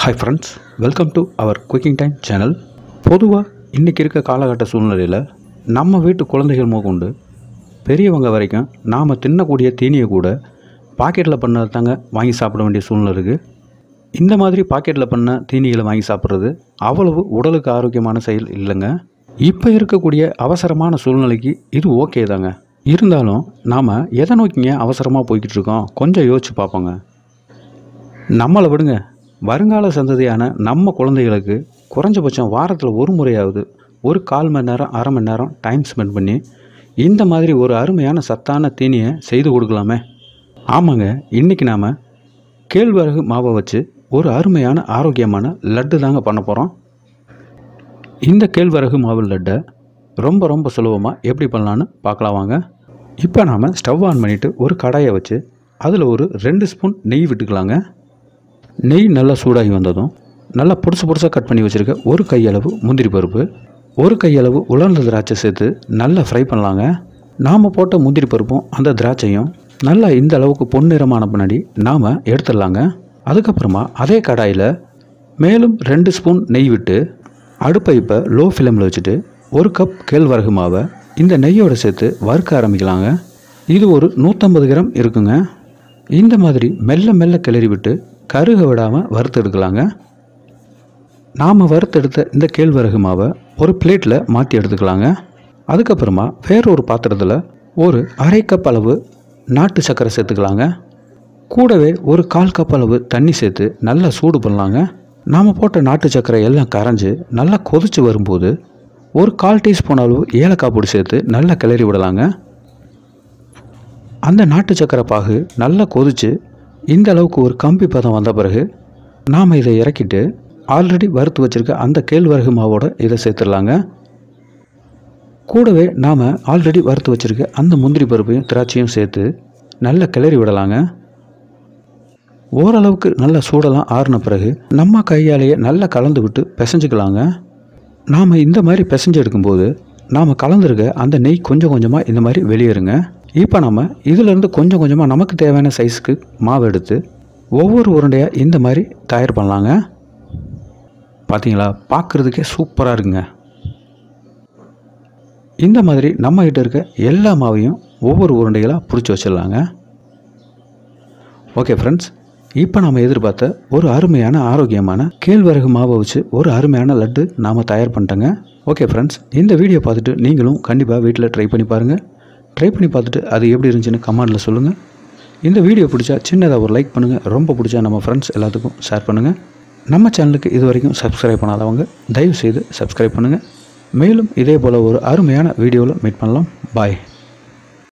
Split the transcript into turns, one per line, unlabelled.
hi friends welcome to our cooking time channel பொதுவாக இன்றைக்கி இருக்க காலகட்ட சூழ்நிலையில் நம்ம வீட்டு குழந்தைகள் முதற்கொண்டு பெரியவங்க வரைக்கும் நாம் தின்னக்கூடிய தீனியை கூட பாக்கெட்டில் பண்ணது தாங்க வாங்கி சாப்பிட வேண்டிய சூழ்நிலை இருக்குது இந்த மாதிரி பாக்கெட்டில் பண்ண தீனிகளை வாங்கி சாப்பிட்றது அவ்வளவு உடலுக்கு ஆரோக்கியமான செயல் இல்லைங்க இப்போ இருக்கக்கூடிய அவசரமான சூழ்நிலைக்கு இது ஓகே தாங்க இருந்தாலும் நாம் எதை நோக்கிங்க அவசரமாக போய்கிட்டு இருக்கோம் கொஞ்சம் யோசிச்சு பார்ப்போங்க நம்மளை விடுங்க வருங்கால சந்ததியான நம்ம குழந்தைகளுக்கு குறைஞ்சபட்சம் வாரத்தில் ஒரு முறையாவது ஒரு கால் மணி நேரம் அரை மணி நேரம் டைம் ஸ்பெண்ட் பண்ணி இந்த மாதிரி ஒரு அருமையான சத்தான தீனியை செய்து கொடுக்கலாமே ஆமாங்க இன்றைக்கி நாம் கேழ்வரகு மாவை வச்சு ஒரு அருமையான ஆரோக்கியமான லட்டு தாங்க பண்ண போகிறோம் இந்த கேழ்வரகு மாவு லட்டை ரொம்ப ரொம்ப சுலபமாக எப்படி பண்ணலான்னு பார்க்கலாம் வாங்க இப்போ நாம் ஸ்டவ் ஆன் பண்ணிவிட்டு ஒரு கடாயை வச்சு அதில் ஒரு ரெண்டு ஸ்பூன் நெய் விட்டுக்கலாங்க நெய் நல்லா சூடாகி வந்ததும் நல்லா பொடிசு பொடிசாக கட் பண்ணி வச்சுருக்க ஒரு கையளவு முந்திரி பருப்பு ஒரு கையளவு உலர்ந்த திராட்சை சேர்த்து நல்லா ஃப்ரை பண்ணலாங்க நாம் போட்ட முந்திரி பருப்பும் அந்த திராட்சையும் நல்லா இந்த அளவுக்கு பொன்னிறமான பின்னாடி நாம் எடுத்துடலாங்க அதுக்கப்புறமா அதே கடாயில் மேலும் ரெண்டு ஸ்பூன் நெய் விட்டு அடுப்பை இப்போ லோ ஃப்ளேமில் வச்சுட்டு ஒரு கப் கேழ்வரகு மாவை இந்த நெய்யோடு சேர்த்து வறுக்க ஆரம்பிக்கலாங்க இது ஒரு நூற்றம்பது கிராம் இருக்குங்க இந்த மாதிரி மெல்ல மெல்ல கிளறி விட்டு கருக விடாமல் வறுத்து எடுக்கலாங்க நாம் வறுத்தெடுத்த இந்த கேழ்வரகு மாவை ஒரு பிளேட்டில் மாற்றி எடுத்துக்கலாங்க அதுக்கப்புறமா வேற ஒரு பாத்திரத்தில் ஒரு அரை கப் அளவு நாட்டு சர்க்கரை சேர்த்துக்கலாங்க கூடவே ஒரு கால் கப் அளவு தண்ணி சேர்த்து நல்லா சூடு பண்ணலாங்க நாம் போட்ட நாட்டு சர்க்கரை எல்லாம் கரைஞ்சி நல்லா கொதிச்சு வரும்போது ஒரு கால் டீஸ்பூன் அளவு ஏலக்காய் பொடி சேர்த்து நல்லா கிளறி விடலாங்க அந்த நாட்டு சக்கரை பாகு நல்லா கொதிச்சு இந்த அளவுக்கு ஒரு கம்பி பதம் வந்த பிறகு நாம் இதை இறக்கிட்டு ஆல்ரெடி வறுத்து வச்சுருக்க அந்த கேழ்வரகு மாவோட இதை சேர்த்துடலாங்க கூடவே நாம் ஆல்ரெடி வறுத்து வச்சுருக்க அந்த முந்திரி பருப்பையும் திராட்சையும் சேர்த்து நல்லா கிளறி விடலாங்க ஓரளவுக்கு நல்லா சூடெல்லாம் ஆறின பிறகு நம்ம கையாலேயே நல்லா கலந்து விட்டு பிசைஞ்சுக்கலாங்க நாம் இந்த மாதிரி பிசைஞ்சு எடுக்கும்போது நாம் கலந்துருக்க அந்த நெய் கொஞ்சம் கொஞ்சமாக இந்த மாதிரி வெளியேறுங்க இப்போ நம்ம இதிலேருந்து கொஞ்சம் கொஞ்சமாக நமக்கு தேவையான சைஸுக்கு மாவு எடுத்து ஒவ்வொரு உருண்டையாக இந்த மாதிரி தயார் பண்ணலாங்க பார்த்தீங்களா பார்க்குறதுக்கே சூப்பராக இருக்குங்க இந்த மாதிரி நம்ம கிட்ட இருக்க எல்லா மாவையும் ஒவ்வொரு உருண்டைகளாக பிடிச்சி வச்சிடலாங்க ஓகே ஃப்ரெண்ட்ஸ் இப்போ நம்ம எதிர்பார்த்த ஒரு அருமையான ஆரோக்கியமான கேழ்வரகு மாவை வச்சு ஒரு அருமையான லட்டு நாம் தயார் பண்ணிட்டோங்க ஓகே ஃப்ரெண்ட்ஸ் இந்த வீடியோ பார்த்துட்டு நீங்களும் கண்டிப்பாக வீட்டில் ட்ரை பண்ணி பாருங்கள் ட்ரை பண்ணி பார்த்துட்டு அது எப்படி இருந்துச்சுன்னு கமெண்டில் சொல்லுங்கள் இந்த வீடியோ பிடிச்சா சின்னதாக ஒரு லைக் பண்ணுங்கள் ரொம்ப பிடிச்சா நம்ம ஃப்ரெண்ட்ஸ் எல்லாத்துக்கும் ஷேர் பண்ணுங்கள் நம்ம சேனலுக்கு இது வரைக்கும் சப்ஸ்கிரைப் பண்ணாதவங்க தயவு செய்து சப்ஸ்கிரைப் பண்ணுங்கள் மேலும் இதே போல் ஒரு அருமையான வீடியோவில் மீட் பண்ணலாம் பாய்